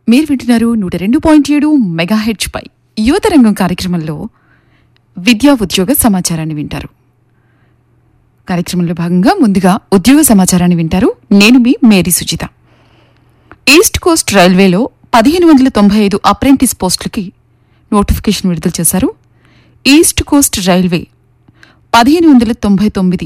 మీరు వింటున్నారు నూట రెండు పాయింట్ ఏడు మెగాహెచ్ పై యువత రంగం కార్యక్రమంలో విద్యా ఉద్యోగ సమాచారాన్ని వింటారు కార్యక్రమంలో భాగంగా ముందుగా ఉద్యోగ సమాచారాన్ని వింటారు నేను మీ మేరీ సుజిత ఈస్ట్ కోస్ట్ రైల్వేలో పదిహేను వందల తొంభై ఐదు అప్రెంటిస్ పోస్టులకి నోటిఫికేషన్ విడుదల చేశారు ఈస్ట్ కోస్ట్ రైల్వే పదిహేను వందల తొంభై తొమ్మిది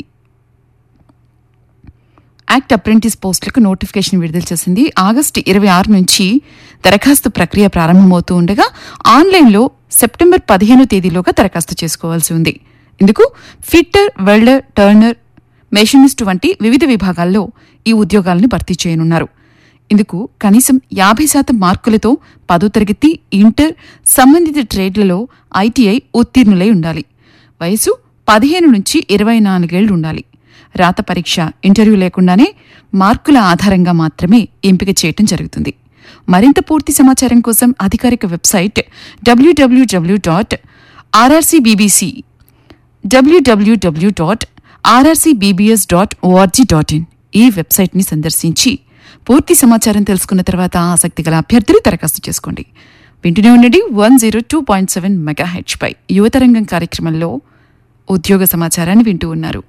యాక్ట్ అప్రెంటిస్ పోస్టులకు నోటిఫికేషన్ విడుదల చేసింది ఆగస్టు ఇరవై ఆరు నుంచి దరఖాస్తు ప్రక్రియ ప్రారంభమవుతూ ఉండగా ఆన్లైన్లో సెప్టెంబర్ పదిహేనో తేదీలోగా దరఖాస్తు చేసుకోవాల్సి ఉంది ఇందుకు ఫిట్టర్ వెల్డర్ టర్నర్ మెషినిస్ట్ వంటి వివిధ విభాగాల్లో ఈ ఉద్యోగాలను భర్తీ చేయనున్నారు ఇందుకు కనీసం యాభై శాతం మార్కులతో పదో తరగతి ఇంటర్ సంబంధిత ట్రేడ్లలో ఐటీఐ ఉత్తీర్ణులై ఉండాలి వయసు పదిహేను నుంచి ఇరవై నాలుగేళ్లు ఉండాలి రాత పరీక్ష ఇంటర్వ్యూ లేకుండానే మార్కుల ఆధారంగా మాత్రమే ఎంపిక చేయటం జరుగుతుంది మరింత పూర్తి సమాచారం కోసం అధికారిక website WWW dot RRCBBC WWW dot RRCBBS dot ORG dot in ఈ వెబ్సైట్ని సందర్శించి పూర్తి సమాచారం తెలుసుకున్న తర్వాత ఆసక్తి గల అభ్యర్థులు దరఖాస్తు చేసుకోండి వింటూనే ఉండండి one zero two point seven megahertz పై యువతరంగం కార్యక్రమంలో ఉద్యోగ సమాచారాన్ని వింటూ ఉన్నారు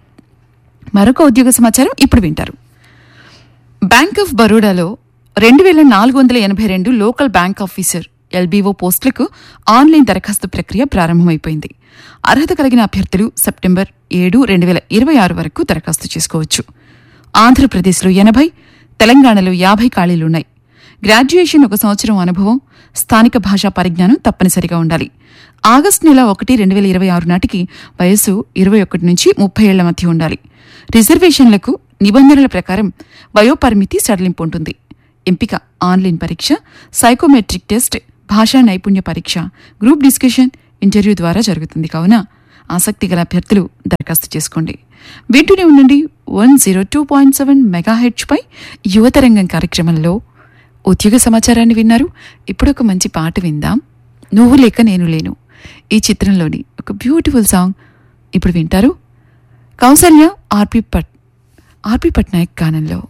మరొక ఉద్యోగ సమాచారం ఇప్పుడు వింటారు బ్యాంక్ ఆఫ్ బరోడాలో రెండు వేల నాలుగు వందల ఎనభై రెండు లోకల్ బ్యాంక్ ఆఫీసర్ ఎల్బీఓ పోస్టులకు ఆన్లైన్ దరఖాస్తు ప్రక్రియ ప్రారంభమైపోయింది అర్హత కలిగిన అభ్యర్థులు సెప్టెంబర్ ఏడు రెండు వేల ఇరవై ఆరు వరకు దరఖాస్తు చేసుకోవచ్చు ఆంధ్రప్రదేశ్లో ఎనభై తెలంగాణలో యాభై ఖాళీలున్నాయి గ్రాడ్యుయేషన్ ఒక సంవత్సరం అనుభవం స్థానిక భాషా పరిజ్ఞానం తప్పనిసరిగా ఉండాలి ఆగస్టు నెల ఒకటి రెండు వేల ఇరవై ఆరు నాటికి వయస్సు ఇరవై ఒకటి నుంచి ముప్పై ఏళ్ల మధ్య ఉండాలి రిజర్వేషన్లకు నిబంధనల ప్రకారం వయోపరిమితి సడలింపు ఉంటుంది ఎంపిక ఆన్లైన్ పరీక్ష సైకోమెట్రిక్ టెస్ట్ భాషా నైపుణ్య పరీక్ష గ్రూప్ డిస్కషన్ ఇంటర్వ్యూ ద్వారా జరుగుతుంది కావున ఆసక్తి గల అభ్యర్థులు దరఖాస్తు చేసుకోండి వింటూనే ఉండండి one zero two point seven megahertz పై యువతరంగం కార్యక్రమంలో ఉద్యోగ సమాచారాన్ని విన్నారు ఇప్పుడు ఒక మంచి పాట విందాం నువ్వు లేక నేను లేను ఈ చిత్రంలోని ఒక బ్యూటిఫుల్ సాంగ్ ఇప్పుడు వింటారు కౌసల్య ఆర్పి పట్ ఆర్పి పట్నాయక్ గానంలో